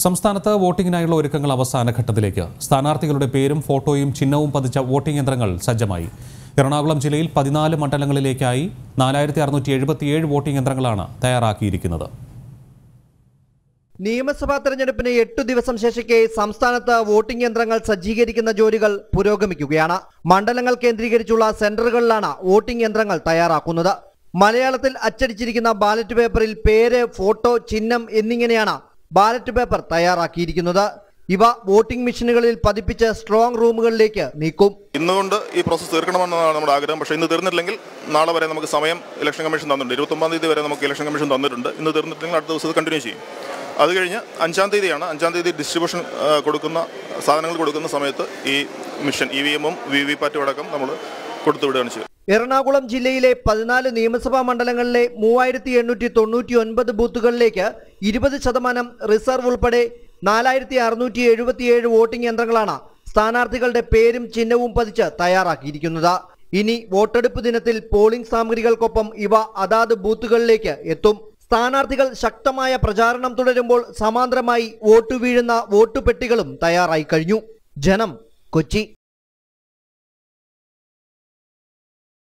സംസ്ഥാനത്ത് വോട്ടിംഗിനായുള്ള ഒരുക്കങ്ങൾ അവസാന ഘട്ടത്തിലേക്ക് സ്ഥാനാർത്ഥികളുടെ പേരും ഫോട്ടോയും ചിഹ്നവും പതിച്ച വോട്ടിംഗ് യന്ത്രങ്ങൾ സജ്ജമായി എറണാകുളം ജില്ലയിൽ പതിനാല് മണ്ഡലങ്ങളിലേക്കായി നാലായിരത്തി അറുന്നൂറ്റി എഴുപത്തിയേഴ് വോട്ടിംഗ് യന്ത്രങ്ങളാണ് തയ്യാറാക്കിയിരിക്കുന്നത് നിയമസഭാ തെരഞ്ഞെടുപ്പിന് എട്ടു ദിവസം ശേഷിക്കെ സംസ്ഥാനത്ത് വോട്ടിംഗ് യന്ത്രങ്ങൾ സജ്ജീകരിക്കുന്ന ജോലികൾ പുരോഗമിക്കുകയാണ് മണ്ഡലങ്ങൾ കേന്ദ്രീകരിച്ചുള്ള സെന്ററുകളിലാണ് വോട്ടിംഗ് യന്ത്രങ്ങൾ തയ്യാറാക്കുന്നത് മലയാളത്തിൽ അച്ചടിച്ചിരിക്കുന്ന ബാലറ്റ് പേപ്പറിൽ പേര് ഫോട്ടോ ചിഹ്നം എന്നിങ്ങനെയാണ് ബാലറ്റ് പേപ്പർ തയ്യാറാക്കിയിരിക്കുന്നത് ഇവ വോട്ടിംഗ് മെഷീനുകളിൽ പതിപ്പിച്ച് സ്ട്രോങ് റൂമുകളിലേക്ക് നീക്കും ഇന്നുകൊണ്ട് ഈ പ്രോസസ്സ് തീർക്കണമെന്നതാണ് നമ്മുടെ ആഗ്രഹം പക്ഷേ ഇന്ന് തീർന്നിട്ടില്ലെങ്കിൽ നാളെ വരെ നമുക്ക് സമയം ഇലക്ഷൻ കമ്മീഷൻ തന്നിട്ടുണ്ട് ഇരുപത്തൊമ്പതാം തീയതി വരെ നമുക്ക് ഇലക്ഷൻ കമ്മീഷൻ തന്നിട്ടുണ്ട് ഇന്ന് തീർന്നിട്ടില്ലെങ്കിൽ അടുത്ത ദിവസം കണ്ടിന്യൂ ചെയ്യും അത് കഴിഞ്ഞ് അഞ്ചാം തീയതിയാണ് അഞ്ചാം തീയതി ഡിസ്ട്രിബ്യൂഷൻ ആ, കൊടുക്കുന്ന സാധനങ്ങൾ കൊടുക്കുന്ന സമയത്ത് ഈ മിഷൻ ഇ വി എമ്മും വി വി പാറ്റും അടക്കം നമ്മൾ കൊടുത്തു വിടുകയാണ് ചെയ്യുക എറണാകുളം ജില്ലയിലെ പതിനാല് നിയമസഭാ മണ്ഡലങ്ങളിലെ മൂവായിരത്തി എണ്ണൂറ്റി തൊണ്ണൂറ്റി ഒൻപത് ബൂത്തുകളിലേക്ക് ഇരുപത് ശതമാനം റിസർവ് ഉൾപ്പെടെ നാലായിരത്തി അറുന്നൂറ്റി എഴുപത്തിയേഴ് വോട്ടിംഗ് യന്ത്രങ്ങളാണ് സ്ഥാനാർത്ഥികളുടെ പേരും ചിഹ്നവും പതിച്ച് തയ്യാറാക്കിയിരിക്കുന്നത് ഇനി വോട്ടെടുപ്പ് ദിനത്തിൽ പോളിംഗ് സാമഗ്രികൾക്കൊപ്പം ഇവ അതാത് ബൂത്തുകളിലേക്ക് എത്തും സ്ഥാനാർത്ഥികൾ ശക്തമായ പ്രചാരണം തുടരുമ്പോൾ സമാന്തരമായി വോട്ട് വീഴുന്ന വോട്ടുപെട്ടികളും തയ്യാറായി കഴിഞ്ഞു ജനം കൊച്ചി